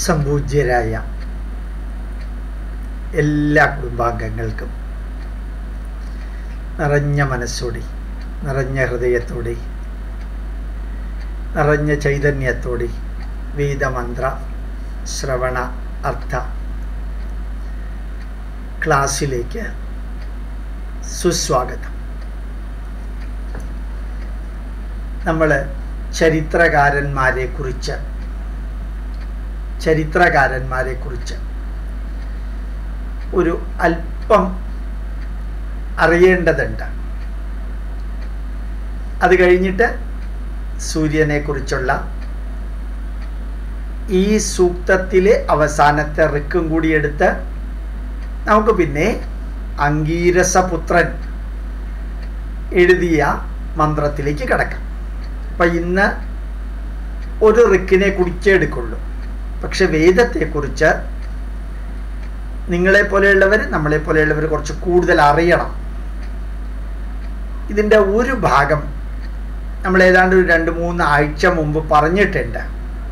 സംപൂജ്യരായ എല്ലാ കുടുംബാംഗങ്ങൾക്കും നിറഞ്ഞ മനസ്സോടെ നിറഞ്ഞ ഹൃദയത്തോടെ നിറഞ്ഞ ചൈതന്യത്തോടെ വേദമന്ത്ര ശ്രവണ അർത്ഥ ക്ലാസ്സിലേക്ക് സുസ്വാഗതം നമ്മൾ ചരിത്രകാരന്മാരെ കുറിച്ച് ചരിത്രകാരന്മാരെ കുറിച്ച് ഒരു അല്പം അറിയേണ്ടതുണ്ട് അത് കഴിഞ്ഞിട്ട് സൂര്യനെ കുറിച്ചുള്ള ഈ സൂക്തത്തിലെ അവസാനത്തെ റിക്കും കൂടി എടുത്ത് നമുക്ക് പിന്നെ അങ്കീരസപുത്രൻ എഴുതിയ മന്ത്രത്തിലേക്ക് കിടക്കാം അപ്പം ഇന്ന് ഒരു റിക്കിനെ കുറിച്ചേ എടുക്കുള്ളൂ പക്ഷെ വേദത്തെക്കുറിച്ച് നിങ്ങളെ പോലെയുള്ളവർ നമ്മളെ പോലെയുള്ളവർ കുറച്ച് കൂടുതൽ അറിയണം ഇതിൻ്റെ ഒരു ഭാഗം നമ്മൾ ഏതാണ്ട് ഒരു രണ്ട് മൂന്ന് ആഴ്ച മുമ്പ് പറഞ്ഞിട്ടുണ്ട്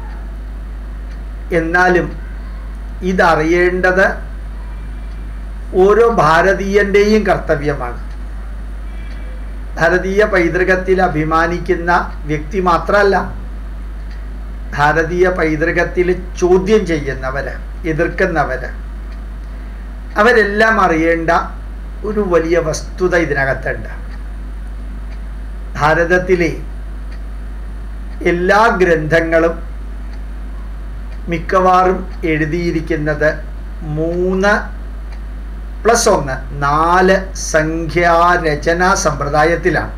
എന്നാലും ഇതറിയേണ്ടത് ഓരോ ഭാരതീയൻ്റെയും കർത്തവ്യമാണ് ഭാരതീയ പൈതൃകത്തിൽ അഭിമാനിക്കുന്ന വ്യക്തി മാത്രമല്ല ഭാരതീയ പൈതൃകത്തിൽ ചോദ്യം ചെയ്യുന്നവര് എതിർക്കുന്നവര് അവരെല്ലാം അറിയേണ്ട ഒരു വലിയ വസ്തുത ഇതിനകത്തുണ്ട് ഭാരതത്തിലെ എല്ലാ ഗ്രന്ഥങ്ങളും മിക്കവാറും എഴുതിയിരിക്കുന്നത് മൂന്ന് പ്ലസ് ഒന്ന് നാല് സംഖ്യാരചനാ സമ്പ്രദായത്തിലാണ്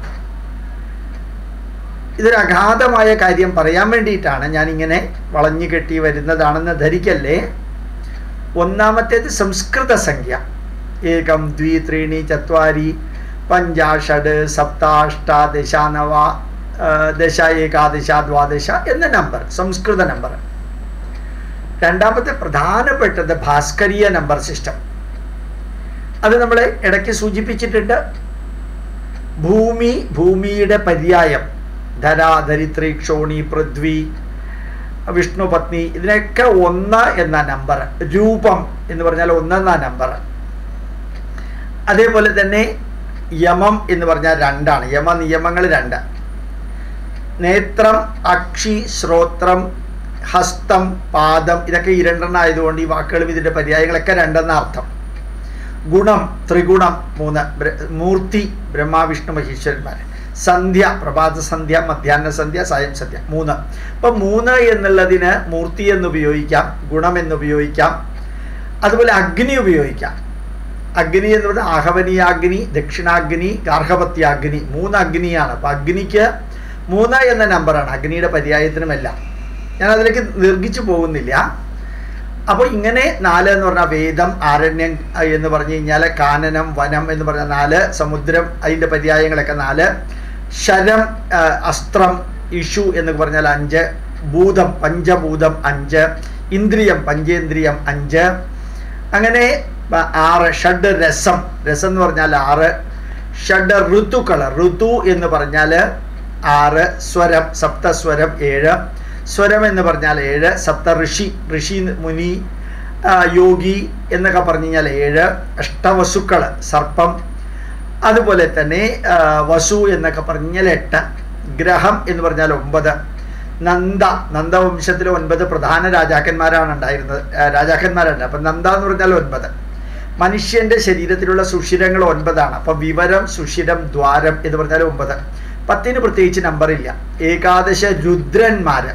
ഇതൊരു അഗാധമായ കാര്യം പറയാൻ വേണ്ടിയിട്ടാണ് ഞാൻ ഇങ്ങനെ വളഞ്ഞു കെട്ടി വരുന്നതാണെന്ന് ധരിക്കല്ലേ ഒന്നാമത്തേത് സംസ്കൃത സംഖ്യ ഏകം ദ്വി ത്രീണി ചത്വാരി പഞ്ചാഷഡ് സപ്താഷ്ട ദശ നവ ദശ ഏകാദശ ദ്വാദശ എന്ന നമ്പർ സംസ്കൃത നമ്പർ രണ്ടാമത്തെ പ്രധാനപ്പെട്ടത് ഭാസ്കരീയ നമ്പർ സിസ്റ്റം അത് നമ്മൾ ഇടയ്ക്ക് സൂചിപ്പിച്ചിട്ടുണ്ട് ഭൂമി ഭൂമിയുടെ പര്യായം ധര ധരിത്രി ക്ഷോണി പൃഥ്വി വിഷ്ണു പത്നി ഇതിനൊക്കെ ഒന്ന് എന്ന നമ്പർ രൂപം എന്ന് പറഞ്ഞാൽ ഒന്നെന്ന നമ്പർ അതേപോലെ തന്നെ യമം എന്ന് പറഞ്ഞാൽ രണ്ടാണ് യമ നിയമങ്ങൾ രണ്ട് നേത്രം അക്ഷി ശ്രോത്രം ഹസ്തം പാദം ഇതൊക്കെ ഈ രണ്ടെണ്ണം ആയതുകൊണ്ട് ഈ വാക്കുകളും ഇതിൻ്റെ പര്യായങ്ങളൊക്കെ രണ്ടെന്ന അർത്ഥം ഗുണം ത്രിഗുണം മൂന്ന് മൂർത്തി ബ്രഹ്മാവിഷ്ണു മഹേശ്വരന്മാർ സന്ധ്യ പ്രഭാത സന്ധ്യ മധ്യാഹ്ന സന്ധ്യ സായം സന്ധ്യ മൂന്ന് അപ്പം മൂന്ന് എന്നുള്ളതിന് മൂർത്തി എന്ന് ഉപയോഗിക്കാം ഗുണം എന്ന് ഉപയോഗിക്കാം അതുപോലെ അഗ്നി ഉപയോഗിക്കാം അഗ്നി എന്ന് പറഞ്ഞാൽ ആഹവനീയാഗ്നി ദക്ഷിണാഗ്നി ഗാർഹപത്യാഗ്നി മൂന്ന് അഗ്നിയാണ് അപ്പം അഗ്നിക്ക് മൂന്ന് എന്ന നമ്പറാണ് അഗ്നിയുടെ പര്യായത്തിനുമെല്ലാം ഞാൻ അതിലേക്ക് ദീർഘിച്ചു പോകുന്നില്ല അപ്പോൾ ഇങ്ങനെ നാല് എന്ന് പറഞ്ഞാൽ വേദം ആരണ്യം എന്ന് പറഞ്ഞു കഴിഞ്ഞാൽ കാനനം വനം എന്ന് പറഞ്ഞ നാല് സമുദ്രം അതിൻ്റെ പര്യായങ്ങളൊക്കെ നാല് ശരം അസ്ത്രം ഇഷു എന്ന് പറഞ്ഞാൽ അഞ്ച് ഭൂതം പഞ്ചഭൂതം അഞ്ച് ഇന്ദ്രിയം പഞ്ചേന്ദ്രിയം അഞ്ച് അങ്ങനെ ആറ് ഷഡ് രസം രസം എന്ന് പറഞ്ഞാൽ ആറ് ഷഡ് ഋതുക്കൾ ഋതു എന്ന് പറഞ്ഞാൽ ആറ് സ്വരം സപ്തസ്വരം ഏഴ് സ്വരം എന്ന് പറഞ്ഞാൽ ഏഴ് സപ്ത ഋഷി ഋഷി മുനി യോഗി എന്നൊക്കെ പറഞ്ഞു കഴിഞ്ഞാൽ ഏഴ് അഷ്ടവസുക്കൾ സർപ്പം അതുപോലെ തന്നെ വസു എന്നൊക്കെ പറഞ്ഞാൽ എട്ട് ഗ്രഹം എന്ന് പറഞ്ഞാൽ ഒമ്പത് നന്ദ നന്ദവംശത്തിൽ ഒൻപത് പ്രധാന രാജാക്കന്മാരാണ് ഉണ്ടായിരുന്നത് രാജാക്കന്മാരുണ്ട് അപ്പം നന്ദ എന്ന് പറഞ്ഞാൽ ഒൻപത് മനുഷ്യന്റെ ശരീരത്തിലുള്ള സുഷിരങ്ങൾ ഒൻപതാണ് അപ്പം വിവരം സുഷിരം ദ്വാരം എന്ന് പറഞ്ഞാൽ ഒമ്പത് പത്തിന് പ്രത്യേകിച്ച് നമ്പറില്ല ഏകാദശ രുദ്രന്മാര്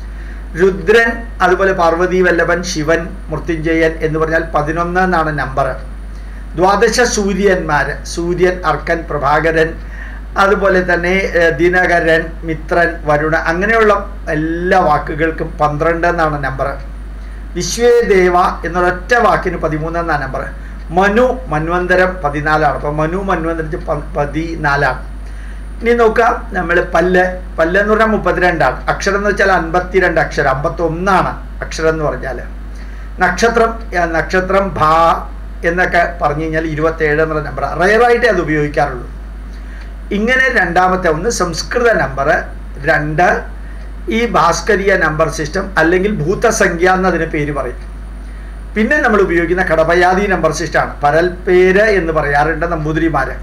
രുദ്രൻ അതുപോലെ പാർവതി വല്ലഭൻ ശിവൻ മൃത്യുഞ്ജയൻ എന്ന് പറഞ്ഞാൽ പതിനൊന്ന് എന്നാണ് നമ്പർ ദ്വാദശ സൂര്യന്മാര് സൂര്യൻ അർക്കൻ പ്രഭാകരൻ അതുപോലെ തന്നെ ദിനകരൻ മിത്രൻ വരുണ അങ്ങനെയുള്ള എല്ലാ വാക്കുകൾക്കും പന്ത്രണ്ട് എന്നാണ് നമ്പർ വിശ്വേദേവ എന്നൊരൊറ്റ വാക്കിന് പതിമൂന്ന് എന്നാണ് നമ്പർ മനു മന്വന്തരം പതിനാലാണ് അപ്പം മനു മന്വന്തരത്തിൽ പതിനാലാണ് ഇനി നോക്കാം നമ്മൾ പല്ല് പല്ല് എന്ന് പറഞ്ഞാൽ മുപ്പത്തിരണ്ടാണ് അക്ഷരം എന്ന് വെച്ചാൽ അൻപത്തിരണ്ട് അക്ഷരം അമ്പത്തൊന്നാണ് അക്ഷരം എന്ന് പറഞ്ഞാൽ നക്ഷത്രം നക്ഷത്രം ഭാ എന്നൊക്കെ പറഞ്ഞു കഴിഞ്ഞാൽ ഇരുപത്തേഴ് എന്നുള്ള നമ്പർ റയറായിട്ടേ അത് ഉപയോഗിക്കാറുള്ളൂ ഇങ്ങനെ രണ്ടാമത്തെ ഒന്ന് സംസ്കൃത നമ്പർ രണ്ട് ഈ ഭാസ്കരീയ നമ്പർ സിസ്റ്റം അല്ലെങ്കിൽ ഭൂതസംഖ്യ എന്നതിന് പേര് പറയും പിന്നെ നമ്മൾ ഉപയോഗിക്കുന്ന കടപയാതി നമ്പർ സിസ്റ്റമാണ് പരൽപേര് എന്ന് പറയാറുണ്ട് നമ്പൂതിരിമാര്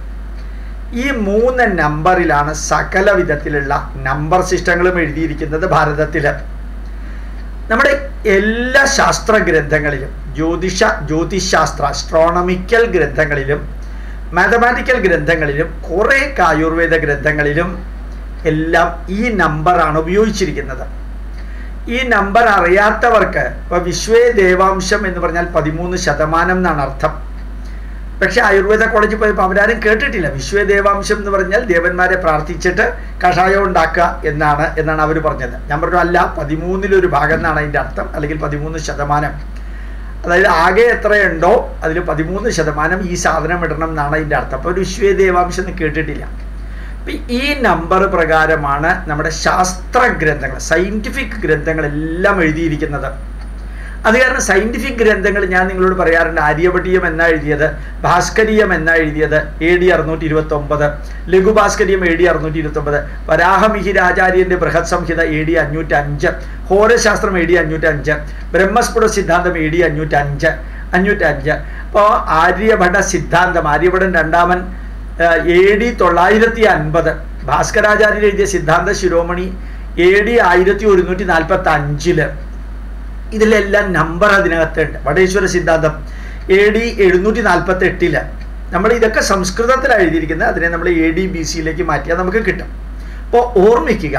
ഈ മൂന്ന് നമ്പറിലാണ് സകല വിധത്തിലുള്ള നമ്പർ സിസ്റ്റങ്ങളും എഴുതിയിരിക്കുന്നത് ഭാരതത്തിൽ നമ്മുടെ എല്ലാ ശാസ്ത്ര ഗ്രന്ഥങ്ങളിലും ജ്യോതിഷ ജ്യോതിശാസ്ത്ര അസ്ട്രോണമിക്കൽ ഗ്രന്ഥങ്ങളിലും മാത്തമാറ്റിക്കൽ ഗ്രന്ഥങ്ങളിലും കുറേ ആയുർവേദ ഗ്രന്ഥങ്ങളിലും എല്ലാം ഈ നമ്പറാണ് ഉപയോഗിച്ചിരിക്കുന്നത് ഈ നമ്പർ അറിയാത്തവർക്ക് ഇപ്പോൾ വിശ്വേ ദേവാംശം എന്ന് പറഞ്ഞാൽ പതിമൂന്ന് ശതമാനം എന്നാണ് അർത്ഥം പക്ഷെ ആയുർവേദ കോളേജിൽ പോയപ്പോൾ അവരാരും കേട്ടിട്ടില്ല വിശ്വേ ദേവാംശം എന്ന് പറഞ്ഞാൽ ദേവന്മാരെ പ്രാർത്ഥിച്ചിട്ട് കഷായം ഉണ്ടാക്കുക എന്നാണ് എന്നാണ് അവർ പറഞ്ഞത് ഞാൻ പറഞ്ഞു അല്ല പതിമൂന്നിലൊരു ഭാഗം എന്നാണ് അതിൻ്റെ അർത്ഥം അല്ലെങ്കിൽ പതിമൂന്ന് ശതമാനം അതായത് ആകെ എത്രയുണ്ടോ അതിൽ പതിമൂന്ന് ശതമാനം ഈ സാധനം ഇടണം എന്നാണ് അതിൻ്റെ അർത്ഥം അപ്പോൾ ഒരു വിശ്വേ ദേവാംശം എന്ന് കേട്ടിട്ടില്ല അപ്പം ഈ നമ്പർ പ്രകാരമാണ് നമ്മുടെ ശാസ്ത്ര ഗ്രന്ഥങ്ങൾ സയൻറ്റിഫിക് ഗ്രന്ഥങ്ങളെല്ലാം എഴുതിയിരിക്കുന്നത് അത് കാരണം സയൻറ്റിഫിക് ഗ്രന്ഥങ്ങൾ ഞാൻ നിങ്ങളോട് പറയാറുണ്ട് ആര്യഭട്ടീയം എന്നാ എഴുതിയത് ഭാസ്കരീയം എന്നാ എഴുതിയത് എ ഡി അറുന്നൂറ്റി ഇരുപത്തി ഒമ്പത് ലഘുഭാസ്കരീയം എ ഡി അറുന്നൂറ്റി ഇരുപത്തി ഒമ്പത് വരാഹമിഹിരാചാര്യന്റെ ബൃഹത് സംഹിത എ ഡി അഞ്ഞൂറ്റി അഞ്ച് ഹോരശാസ്ത്രം എ ഡി അഞ്ഞൂറ്റി അഞ്ച് ബ്രഹ്മസ്ഫുട സിദ്ധാന്തം എ ഡി അഞ്ഞൂറ്റി അഞ്ച് അഞ്ഞൂറ്റി അഞ്ച് അപ്പോൾ ആര്യഭട സിദ്ധാന്തം ആര്യഭടൻ രണ്ടാമൻ എ ഡി തൊള്ളായിരത്തി അൻപത് ഭാസ്കരാചാര്യർ എഴുതിയ സിദ്ധാന്ത ശിരോമണി എ ഡി ആയിരത്തി ഒരുന്നൂറ്റി നാൽപ്പത്തി അഞ്ചില് ഇതിലെല്ലാം നമ്പർ അതിനകത്തുണ്ട് വടേശ്വര സിദ്ധാന്തം എ ഡി എഴുന്നൂറ്റി നാൽപ്പത്തി എട്ടില് നമ്മൾ ഇതൊക്കെ സംസ്കൃതത്തിലാണ് എഴുതിയിരിക്കുന്നത് അതിനെ നമ്മൾ എ ഡി ബി സിയിലേക്ക് മാറ്റിയാൽ നമുക്ക് കിട്ടും അപ്പോൾ ഓർമ്മിക്കുക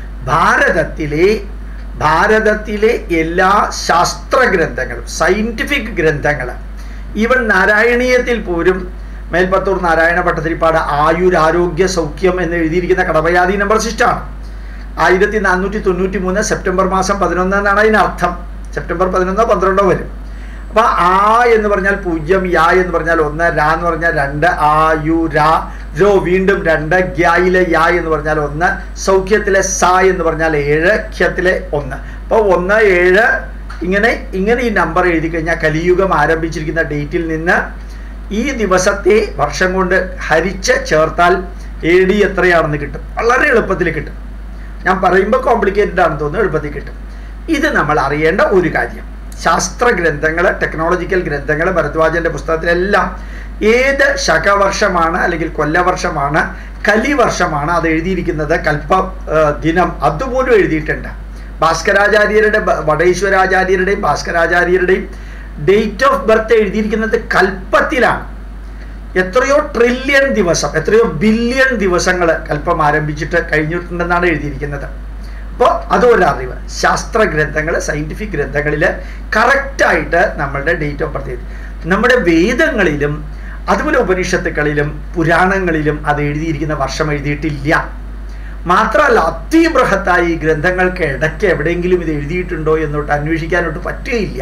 ഭാരതത്തിലെ ഭാരതത്തിലെ എല്ലാ ശാസ്ത്ര ഗ്രന്ഥങ്ങളും സയൻറ്റിഫിക് ഗ്രന്ഥങ്ങൾ ഈവൻ നാരായണീയത്തിൽ പോലും മേൽപ്പത്തൂർ നാരായണ ഭട്ടതിരിപ്പാട് ആയുരാരോഗ്യ സൗഖ്യം എന്ന് എഴുതിയിരിക്കുന്ന കടവയാതി നമ്പർ സിസ്റ്റാണ് ആയിരത്തി നാനൂറ്റി തൊണ്ണൂറ്റി മൂന്ന് സെപ്റ്റംബർ മാസം പതിനൊന്ന് എന്നാണ് അതിനർത്ഥം സെപ്റ്റംബർ പതിനൊന്നോ പന്ത്രണ്ടോ വരും അപ്പൊ ആ എന്ന് പറഞ്ഞാൽ പൂജ്യം യാ എന്ന് പറഞ്ഞാൽ ഒന്ന് രാ എന്ന് പറഞ്ഞാൽ രണ്ട് ആ യു രാ രോ വീണ്ടും രണ്ട് ഗ്യായിലെ യാ എന്ന് പറഞ്ഞാൽ ഒന്ന് സൗഖ്യത്തിലെ സ എന്ന് പറഞ്ഞാൽ ഏഴ് ഖ്യത്തിലെ ഒന്ന് അപ്പോൾ ഒന്ന് ഏഴ് ഇങ്ങനെ ഇങ്ങനെ ഈ നമ്പർ എഴുതി കഴിഞ്ഞാൽ കലിയുഗം ആരംഭിച്ചിരിക്കുന്ന ഡേറ്റിൽ നിന്ന് ഈ ദിവസത്തെ വർഷം കൊണ്ട് ഹരിച്ച് ചേർത്താൽ എ ഡി എത്രയാണെന്ന് കിട്ടും വളരെ എളുപ്പത്തിൽ കിട്ടും ഞാൻ പറയുമ്പോൾ കോംപ്ലിക്കേറ്റഡ് ആണെന്ന് തോന്നുന്നു എളുപ്പത്തിൽ കിട്ടും ഇത് നമ്മൾ അറിയേണ്ട ഒരു കാര്യം ശാസ്ത്ര ഗ്രന്ഥങ്ങൾ ടെക്നോളജിക്കൽ ഗ്രന്ഥങ്ങൾ ഭരദ്വാജന്റെ പുസ്തകത്തിലെല്ലാം ഏത് ശകവർഷമാണ് അല്ലെങ്കിൽ കൊല്ലവർഷമാണ് കലിവർഷമാണ് അത് എഴുതിയിരിക്കുന്നത് കൽപ്പ ദിനം അതുപോലും എഴുതിയിട്ടുണ്ട് ഭാസ്കരാചാര്യരുടെ വടേശ്വരാചാര്യരുടെയും ഭാസ്കരാചാര്യരുടെയും ഡേറ്റ് ഓഫ് ബർത്ത് എഴുതിയിരിക്കുന്നത് കൽപ്പത്തിലാണ് എത്രയോ ട്രില്യൺ ദിവസം എത്രയോ ബില്യൺ ദിവസങ്ങൾ കൽപ്പം ആരംഭിച്ചിട്ട് കഴിഞ്ഞിട്ടുണ്ടെന്നാണ് എഴുതിയിരിക്കുന്നത് അപ്പോൾ അതൊരു അറിവ് ശാസ്ത്ര ഗ്രന്ഥങ്ങൾ സയൻറ്റിഫിക് ഗ്രന്ഥങ്ങളിൽ കറക്റ്റായിട്ട് നമ്മളുടെ ഡേറ്റ് ഓഫ് ബർത്ത് നമ്മുടെ വേദങ്ങളിലും അതുപോലെ ഉപനിഷത്തുക്കളിലും പുരാണങ്ങളിലും അത് എഴുതിയിരിക്കുന്ന വർഷം എഴുതിയിട്ടില്ല മാത്രമല്ല അതിബൃഹത്തായി ഈ ഗ്രന്ഥങ്ങൾക്ക് ഇടയ്ക്ക് എവിടെയെങ്കിലും ഇത് എഴുതിയിട്ടുണ്ടോ എന്നോട്ട് അന്വേഷിക്കാനോട്ട് പറ്റുകയില്ല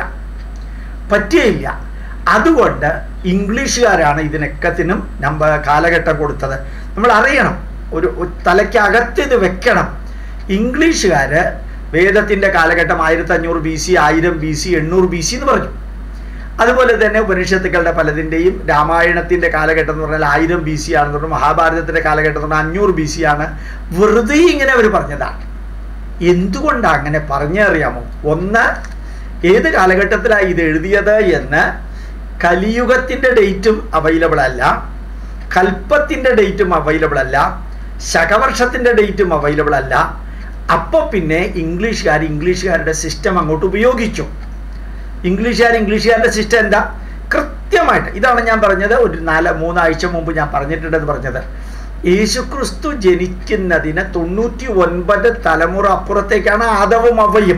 പറ്റുകയില്ല അതുകൊണ്ട് ഇംഗ്ലീഷുകാരാണ് ഇതിനൊക്കത്തിനും നമ്പ കാലഘട്ടം കൊടുത്തത് നമ്മൾ അറിയണം ഒരു തലയ്ക്കകത്ത് ഇത് വെക്കണം ഇംഗ്ലീഷുകാർ വേദത്തിൻ്റെ കാലഘട്ടം ആയിരത്തി അഞ്ഞൂറ് ബി സി ആയിരം ബി സി എണ്ണൂറ് ബി സി എന്ന് പറഞ്ഞു അതുപോലെ തന്നെ ഉപനിഷത്തുക്കളുടെ പലതിൻ്റെയും രാമായണത്തിൻ്റെ കാലഘട്ടം എന്ന് പറഞ്ഞാൽ ആയിരം ബി സി ആണെന്ന് പറഞ്ഞു മഹാഭാരതത്തിൻ്റെ കാലഘട്ടം എന്ന് പറഞ്ഞാൽ അഞ്ഞൂറ് ബി സി ആണ് വെറുതെ ഇങ്ങനെ അവർ പറഞ്ഞതാണ് എന്തുകൊണ്ടാണ് അങ്ങനെ പറഞ്ഞറിയാമോ ഒന്ന് ഏത് കാലഘട്ടത്തിലാണ് ഇത് എഴുതിയത് എന്ന് കലിയുഗത്തിൻ്റെ ഡേറ്റും അവൈലബിൾ അല്ല കൽപ്പത്തിൻ്റെ ഡേറ്റും അവൈലബിൾ അല്ല ശകവർഷത്തിൻ്റെ ഡേറ്റും അവൈലബിൾ അല്ല അപ്പോൾ പിന്നെ ഇംഗ്ലീഷുകാർ ഇംഗ്ലീഷുകാരുടെ സിസ്റ്റം അങ്ങോട്ട് ഉപയോഗിച്ചു ഇംഗ്ലീഷുകാർ ഇംഗ്ലീഷുകാരുടെ സിസ്റ്റം എന്താ കൃത്യമായിട്ട് ഇതാണ് ഞാൻ പറഞ്ഞത് ഒരു നാല് മൂന്നാഴ്ച മുമ്പ് ഞാൻ പറഞ്ഞിട്ടുണ്ടെന്ന് പറഞ്ഞത് യേശുക്രിസ്തു ജനിക്കുന്നതിന് തൊണ്ണൂറ്റി ഒൻപത് തലമുറ അപ്പുറത്തേക്കാണ് ആദവും അവയും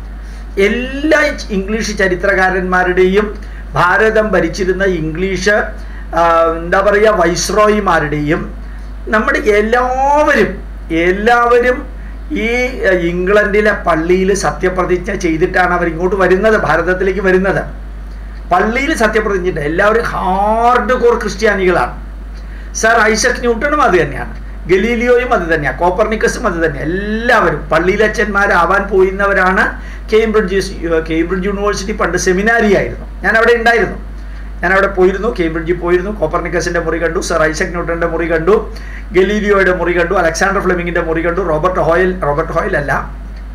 എല്ലാ ഇംഗ്ലീഷ് ചരിത്രകാരന്മാരുടെയും ഭാരതം ഭരിച്ചിരുന്ന ഇംഗ്ലീഷ് എന്താ പറയുക വൈസ്രോയിമാരുടെയും നമ്മുടെ എല്ലാവരും എല്ലാവരും ഈ ഇംഗ്ലണ്ടിലെ പള്ളിയിൽ സത്യപ്രതിജ്ഞ ചെയ്തിട്ടാണ് അവർ ഇങ്ങോട്ട് വരുന്നത് ഭാരതത്തിലേക്ക് വരുന്നത് പള്ളിയിൽ സത്യപ്രതിജ്ഞ എല്ലാവരും ഹാർഡ് കോർ ക്രിസ്ത്യാനികളാണ് സർ ഐസക് ന്യൂട്ടണും അത് തന്നെയാണ് ഗലീലിയോയും അത് തന്നെയാണ് കോപ്പർനിക്കസും അത് തന്നെയാണ് എല്ലാവരും പള്ളിയിലച്ചന്മാരാവാൻ പോയിരുന്നവരാണ് കേംബ്രിഡ്ജ് കേംബ്രിഡ്ജ് യൂണിവേഴ്സിറ്റി പണ്ട് സെമിനാരി ആയിരുന്നു ഞാൻ അവിടെ ഉണ്ടായിരുന്നു ഞാൻ അവിടെ പോയിരുന്നു കേംബ്രിഡ്ജിൽ പോയിരുന്നു കോപ്പർനിക്കസിന്റെ മുറി കണ്ടു സർ ഐസക് ന്യൂട്ടന്റെ മുറി കണ്ടു ഗലീലിയോയുടെ മുറി കണ്ടു അലക്സാണ്ടർ ഫ്ലെമിങ്ങിന്റെ മുറി കണ്ടു റോബർട്ട് ഹോയിൽ റോബർട്ട് ഹോയിൽ അല്ല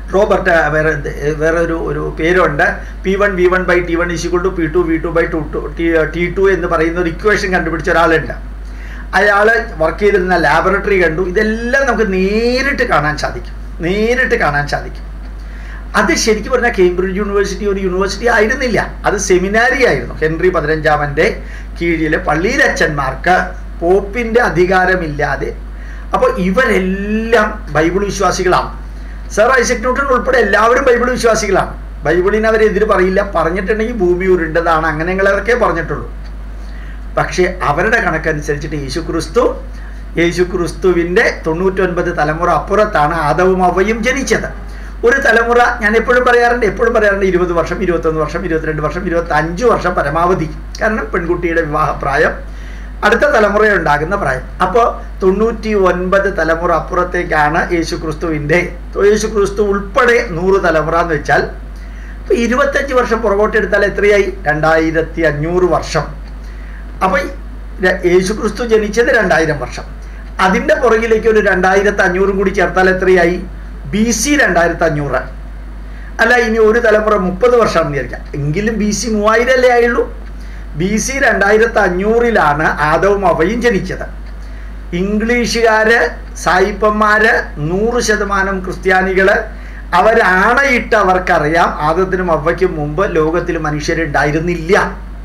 റോബർട്ട് വേറെ എന്ത്, വേറെ ഒരു ഒരു പേരുണ്ട് P one V one by T one equal to P two V two by two T two ടു എന്ന് പറയുന്ന ഒരു ഇക്വേഷൻ കണ്ടുപിടിച്ച ഒരാളുണ്ട് അയാൾ വർക്ക് ചെയ്തിരുന്ന ലാബറട്ടറി കണ്ടു ഇതെല്ലാം നമുക്ക് നേരിട്ട് കാണാൻ സാധിക്കും നേരിട്ട് കാണാൻ സാധിക്കും അത് ശരിക്കും പറഞ്ഞാൽ കേംബ്രിഡ്ജ് യൂണിവേഴ്സിറ്റി ഒരു യൂണിവേഴ്സിറ്റി ആയിരുന്നില്ല അത് സെമിനാരി ആയിരുന്നു ഹെൻറി പതിനഞ്ചാമൻ്റെ കീഴിൽ പള്ളിയിലച്ചന്മാർക്ക് പോപ്പിൻ്റെ അധികാരമില്ലാതെ അപ്പോൾ ഇവരെല്ലാം ബൈബിൾ വിശ്വാസികളാണ് സർ ഐസക് ന്യൂട്ടൺ ഉൾപ്പെടെ എല്ലാവരും ബൈബിൾ വിശ്വാസികളാണ് ബൈബിളിനെ അവരെതിര് പറയില്ല പറഞ്ഞിട്ടുണ്ടെങ്കിൽ ഭൂമി ഉരുണ്ടതാണ് അങ്ങനെയുള്ളതൊക്കെ പറഞ്ഞിട്ടുള്ളൂ പക്ഷേ അവരുടെ കണക്കനുസരിച്ചിട്ട് യേശു ക്രിസ്തു യേശു ക്രിസ്തുവിൻ്റെ തൊണ്ണൂറ്റൊൻപത് തലമുറ അപ്പുറത്താണ് ആദവും അവയും ജനിച്ചത് ഒരു തലമുറ ഞാൻ എപ്പോഴും പറയാറുണ്ട് എപ്പോഴും പറയാറുണ്ട് ഇരുപത് വർഷം ഇരുപത്തൊന്ന് വർഷം ഇരുപത്തിരണ്ട് വർഷം ഇരുപത്തഞ്ച് വർഷം പരമാവധി കാരണം പെൺകുട്ടിയുടെ വിവാഹപ്രായം അടുത്ത തലമുറ ഉണ്ടാകുന്ന പ്രായം അപ്പോൾ തൊണ്ണൂറ്റി ഒൻപത് തലമുറ അപ്പുറത്തേക്കാണ് യേശു ക്രിസ്തുവിൻ്റെ യേശു ക്രിസ്തു ഉൾപ്പെടെ നൂറ് തലമുറ എന്ന് വെച്ചാൽ ഇപ്പൊ ഇരുപത്തഞ്ച് വർഷം പുറകോട്ട് എടുത്താൽ എത്രയായി രണ്ടായിരത്തി അഞ്ഞൂറ് വർഷം അപ്പൊ ര- യേശു ക്രിസ്തു ജനിച്ചത് രണ്ടായിരം വർഷം അതിന്റെ പുറകിലേക്ക് ഒരു രണ്ടായിരത്തി അഞ്ഞൂറും കൂടി ചേർത്താൽ എത്രയായി ബി സി രണ്ടായിരത്തി അഞ്ഞൂറ് അല്ല ഇനി ഒരു തലമുറ മുപ്പത് വർഷമാണെന്ന് വിചാരിക്കാം എങ്കിലും ബി സി മൂവായിരം അല്ലേ ആയുള്ളൂ ബി സി രണ്ടായിരത്തി അഞ്ഞൂറിലാണ് ആദവും അവയും ജനിച്ചത് ഇംഗ്ലീഷുകാര് സായിപ്പന്മാര് നൂറ് ശതമാനം ക്രിസ്ത്യാനികള് അവരാണയിട്ട് അവർക്കറിയാം ആദത്തിനും അവയ്ക്കും മുമ്പ് ലോകത്തിൽ മനുഷ്യരുണ്ടായിരുന്നില്ല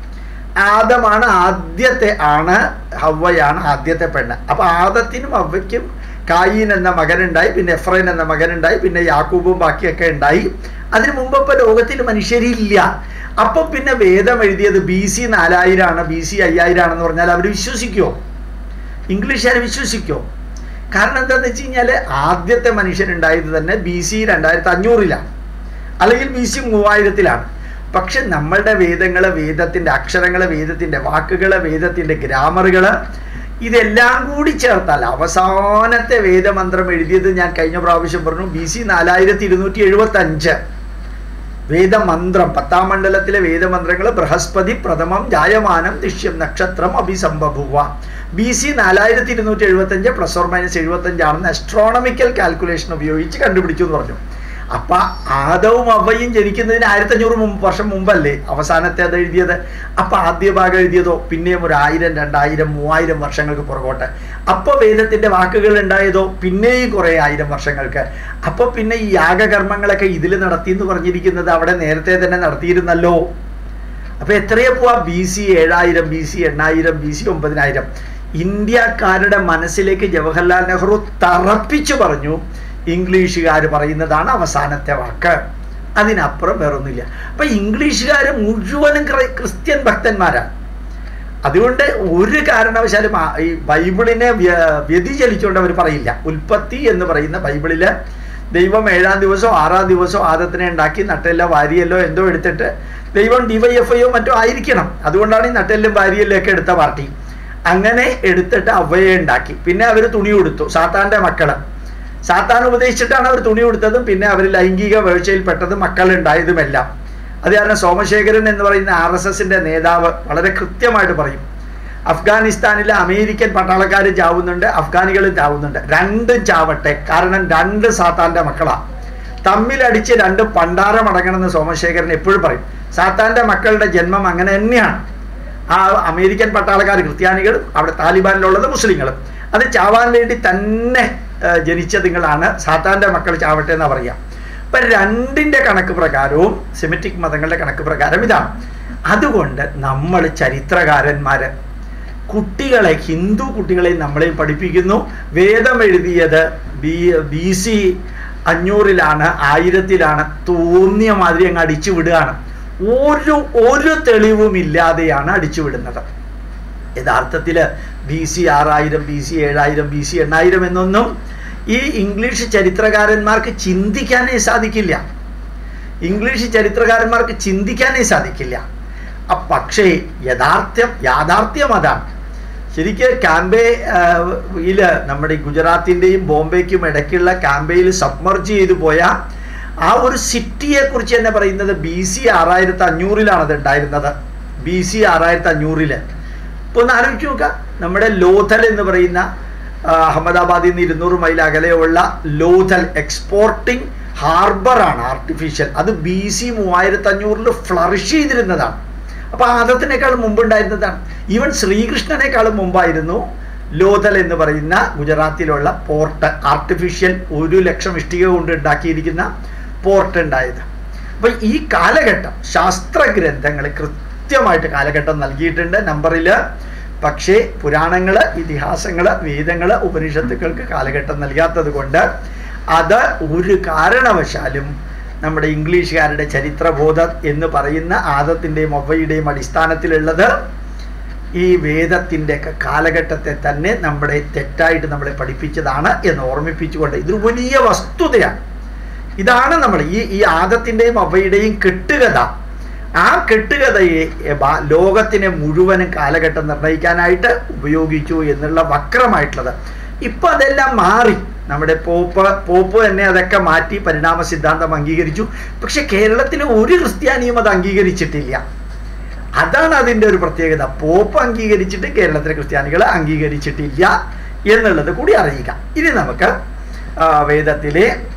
ആദമാണ് ആദ്യത്തെ ആണ് ഹവ്വയാണ് ആദ്യത്തെ പെണ്ണ് അപ്പൊ ആദത്തിനും അവയ്ക്കും കായീൻ എന്ന മകനുണ്ടായി പിന്നെ എഫ്രൈൻ എന്ന മകനുണ്ടായി പിന്നെ യാക്കൂബും ബാക്കിയൊക്കെ ഉണ്ടായി അതിനു മുമ്പ് ഇപ്പൊ ലോകത്തിൽ മനുഷ്യരില്ല അപ്പൊ പിന്നെ വേദം എഴുതിയത് ബി സി നാലായിരം ആണ് ബി സി അയ്യായിരം ആണെന്ന് പറഞ്ഞാൽ അവർ വിശ്വസിക്കുമോ ഇംഗ്ലീഷുകാർ വിശ്വസിക്കുമോ കാരണം എന്താണെന്ന് വെച്ച് കഴിഞ്ഞാൽ ആദ്യത്തെ മനുഷ്യരുണ്ടായത് തന്നെ ബി സി രണ്ടായിരത്തി അഞ്ഞൂറിലാണ് അല്ലെങ്കിൽ ബി സി മൂവായിരത്തിലാണ് പക്ഷെ നമ്മളുടെ വേദങ്ങൾ വേദത്തിൻ്റെ അക്ഷരങ്ങൾ വേദത്തിൻ്റെ വാക്കുകൾ വേദത്തിൻ്റെ ഗ്രാമറുകൾ ഇതെല്ലാം കൂടി ചേർത്താൽ അവസാനത്തെ വേദമന്ത്രം എഴുതിയത് ഞാൻ കഴിഞ്ഞ പ്രാവശ്യം പറഞ്ഞു ബി സി നാലായിരത്തി ഇരുന്നൂറ്റി എഴുപത്തി അഞ്ച് വേദമന്ത്രം പത്താം മണ്ഡലത്തിലെ വേദമന്ത്രങ്ങൾ ബൃഹസ്പതി പ്രഥമം ജായമാനം ദൃശ്യം നക്ഷത്രം അഭിസംഭവ ബി സി നാലായിരത്തി ഇരുന്നൂറ്റി എഴുപത്തി അഞ്ച് പ്ലസ് ഓർ മൈനസ് എഴുപത്തി അഞ്ചാണെന്ന് അസ്ട്രോണമിക്കൽ കാൽക്കുലേഷൻ ഉപയോഗിച്ച് കണ്ടുപിടിച്ചു എന്ന് പറഞ്ഞു അപ്പൊ ആദവും അവയും ജനിക്കുന്നതിന് ആയിരത്തി അഞ്ഞൂറ് മുമ്പ് വർഷം മുമ്പല്ലേ അവസാനത്തെ അത് എഴുതിയത് അപ്പൊ ആദ്യ ഭാഗം എഴുതിയതോ പിന്നെയും ഒരു ആയിരം രണ്ടായിരം മൂവായിരം വർഷങ്ങൾക്ക് പുറകോട്ട് അപ്പൊ വേദത്തിന്റെ വാക്കുകൾ ഉണ്ടായതോ പിന്നെയും കുറെ ആയിരം വർഷങ്ങൾക്ക് അപ്പൊ പിന്നെ ഈ യാഗകർമ്മങ്ങളൊക്കെ ഇതിൽ നടത്തി എന്ന് പറഞ്ഞിരിക്കുന്നത് അവിടെ നേരത്തെ തന്നെ നടത്തിയിരുന്നല്ലോ അപ്പൊ എത്രയാ പോവാ ബി സി ഏഴായിരം ബി സി എണ്ണായിരം ബി സി ഒമ്പതിനായിരം ഇന്ത്യക്കാരുടെ മനസ്സിലേക്ക് ജവഹർലാൽ നെഹ്റു തറപ്പിച്ചു പറഞ്ഞു ഇംഗ്ലീഷുകാർ പറയുന്നതാണ് അവസാനത്തെ വാക്ക് അതിനപ്പുറം വേറൊന്നുമില്ല അപ്പൊ ഇംഗ്ലീഷുകാർ മുഴുവനും ക്രൈ- ക്രിസ്ത്യൻ ഭക്തന്മാരാണ് അതുകൊണ്ട് ഒരു കാരണവശാലും ആ- ഈ ബൈബിളിനെ വ്യ- വ്യതിചലിച്ചുകൊണ്ട് അവർ പറയില്ല ഉൽപ്പത്തി എന്ന് പറയുന്ന ബൈബിളില് ദൈവം ഏഴാം ദിവസമോ ആറാം ദിവസമോ ആദത്തിനെ ഉണ്ടാക്കി നട്ടെല്ലോ വാരിയല്ലോ എന്തോ എടുത്തിട്ട് ദൈവം ഡിവൈഎഫ്ഐയോ മറ്റോ ആയിരിക്കണം അതുകൊണ്ടാണ് ഈ നട്ടെല്ലും വാരിയല്ലോ ഒക്കെ എടുത്ത പാർട്ടി അങ്ങനെ എടുത്തിട്ട് അവയെ ഉണ്ടാക്കി പിന്നെ അവർ തുണി കൊടുത്തു സാത്താന്റെ മക്കള് സാത്താൻ ഉപദേശിച്ചിട്ടാണ് അവർ തുണി കൊടുത്തതും പിന്നെ അവർ ലൈംഗിക വീഴ്ചയിൽപ്പെട്ടതും മക്കളുണ്ടായതുമെല്ലാം അത് കാരണം സോമശേഖരൻ എന്ന് പറയുന്ന ആർ എസ് എസിന്റെ നേതാവ് വളരെ കൃത്യമായിട്ട് പറയും അഫ്ഗാനിസ്ഥാനിലെ അമേരിക്കൻ പട്ടാളക്കാർ ചാവുന്നുണ്ട് അഫ്ഗാനികളും ചാവുന്നുണ്ട് രണ്ടും ചാവട്ടെ കാരണം രണ്ട് സാത്താന്റെ മക്കളാണ് തമ്മിലടിച്ച് രണ്ട് പണ്ടാരം അടങ്ങണമെന്ന് സോമശേഖരൻ എപ്പോഴും പറയും സാത്താന്റെ മക്കളുടെ ജന്മം അങ്ങനെ തന്നെയാണ് ആ അമേരിക്കൻ പട്ടാളക്കാർ ക്രിസ്ത്യാനികളും അവിടെ താലിബാനിലുള്ളത് മുസ്ലിങ്ങളും അത് ചാവാൻ വേണ്ടി തന്നെ ആ, ജനിച്ചതുങ്ങളാണ് സാത്താന്റെ മക്കൾ ചാവട്ടെ എന്ന് പറയാം ഇപ്പൊ രണ്ടിന്റെ കണക്ക് പ്രകാരവും സെമിറ്റിക് മതങ്ങളുടെ കണക്ക് പ്രകാരം ഇതാണ് അതുകൊണ്ട് നമ്മൾ ചരിത്രകാരന്മാര് കുട്ടികളെ ഹിന്ദു കുട്ടികളെ നമ്മളെ പഠിപ്പിക്കുന്നു വേദം എഴുതിയത് ബി ബി സി അഞ്ഞൂറിലാണ് ആയിരത്തിലാണ് തോന്നിയ മാതിരി അങ്ങ് അടിച്ചു വിടുകയാണ് ഒരു ഒരു തെളിവും ഇല്ലാതെയാണ് അടിച്ചു വിടുന്നത് യഥാർത്ഥത്തിൽ ബി സി ആറായിരം ബി സി ഏഴായിരം ബി സി എണ്ണായിരം എന്നൊന്നും ഈ ഇംഗ്ലീഷ് ചരിത്രകാരന്മാർക്ക് ചിന്തിക്കാനേ സാധിക്കില്ല ഇംഗ്ലീഷ് ചരിത്രകാരന്മാർക്ക് ചിന്തിക്കാനേ സാധിക്കില്ല അ- പക്ഷേ യഥാർത്ഥ്യം യാഥാർത്ഥ്യം അതാണ് ശരിക്ക് കാംബേ യിൽ നമ്മുടെ ഈ ഗുജറാത്തിൻ്റെയും ബോംബെക്കും ഇടയ്ക്കുള്ള കാംബെയിൽ സബ്മർജ് ചെയ്തു പോയ ആ ഒരു സിറ്റിയെ കുറിച്ച് തന്നെ പറയുന്നത് ബി സി ആറായിരത്തി അഞ്ഞൂറിലാണ് അത് ഉണ്ടായിരുന്നത് ബി സി ആറായിരത്തി അഞ്ഞൂറില് ഇപ്പൊ ഒന്ന് ആലോചിച്ച് നോക്കാം നമ്മുടെ ലോഥൽ എന്ന് പറയുന്ന ആ, അഹമ്മദാബാദിൽ നിന്ന് ഇരുന്നൂറ് മൈൽ അകലെയുള്ള ലോഥൽ എക്സ്പോർട്ടിംഗ് ഹാർബറാണ് ആർട്ടിഫിഷ്യൽ അത് ബി സി മൂവായിരത്തി അഞ്ഞൂറിൽ ഫ്ലറിഷ് ചെയ്തിരുന്നതാണ് അപ്പോൾ ആദത്തിനേക്കാൾ മുമ്പുണ്ടായിരുന്നതാണ് ഈവൻ ശ്രീകൃഷ്ണനേക്കാളും മുമ്പായിരുന്നു ലോതൽ എന്ന് പറയുന്ന ഗുജറാത്തിലുള്ള പോർട്ട് ആർട്ടിഫിഷ്യൽ ഒരു ലക്ഷം ഇഷ്ടിക കൊണ്ട് ഉണ്ടാക്കിയിരിക്കുന്ന പോർട്ട് ഉണ്ടായത് അപ്പോൾ ഈ കാലഘട്ടം ശാസ്ത്ര ഗ്രന്ഥങ്ങൾ കൃത്യമായിട്ട് കാലഘട്ടം നൽകിയിട്ടുണ്ട് നമ്പറിൽ പക്ഷേ പുരാണങ്ങൾ ഇതിഹാസങ്ങൾ വേദങ്ങൾ ഉപനിഷത്തുക്കൾക്ക് കാലഘട്ടം നൽകാത്തത് കൊണ്ട് അത് ഒരു കാരണവശാലും നമ്മുടെ ഇംഗ്ലീഷുകാരുടെ ചരിത്രബോധം എന്ന് പറയുന്ന ആദത്തിൻ്റെയും ഒവ്വയുടെയും അടിസ്ഥാനത്തിലുള്ളത് ഈ വേദത്തിൻ്റെ ഒക്കെ കാലഘട്ടത്തെ തന്നെ നമ്മളെ തെറ്റായിട്ട് നമ്മളെ പഠിപ്പിച്ചതാണ് എന്ന് ഓർമ്മിപ്പിച്ചുകൊണ്ട് ഇതൊരു വലിയ വസ്തുതയാണ് ഇതാണ് നമ്മൾ ഈ ഈ ആദത്തിൻ്റെയും അവയുടെയും കെട്ടുകഥ ആ കെട്ടുകഥയെ ബ- ലോകത്തിനെ മുഴുവനും കാലഘട്ടം നിർണ്ണയിക്കാനായിട്ട് ഉപയോഗിച്ചു എന്നുള്ള വക്രമായിട്ടുള്ളത് ഇപ്പം അതെല്ലാം മാറി നമ്മുടെ പോപ്പ് പോപ്പ് തന്നെ അതൊക്കെ മാറ്റി പരിണാമ സിദ്ധാന്തം അംഗീകരിച്ചു പക്ഷെ കേരളത്തിലെ ഒരു ക്രിസ്ത്യാനിയും അത് അംഗീകരിച്ചിട്ടില്ല അതാണ് അതിൻ്റെ ഒരു പ്രത്യേകത പോപ്പ് അംഗീകരിച്ചിട്ട് കേരളത്തിലെ ക്രിസ്ത്യാനികൾ അംഗീകരിച്ചിട്ടില്ല എന്നുള്ളത് കൂടി അറിയിക്കാം ഇനി നമുക്ക് ആ, വേദത്തിലെ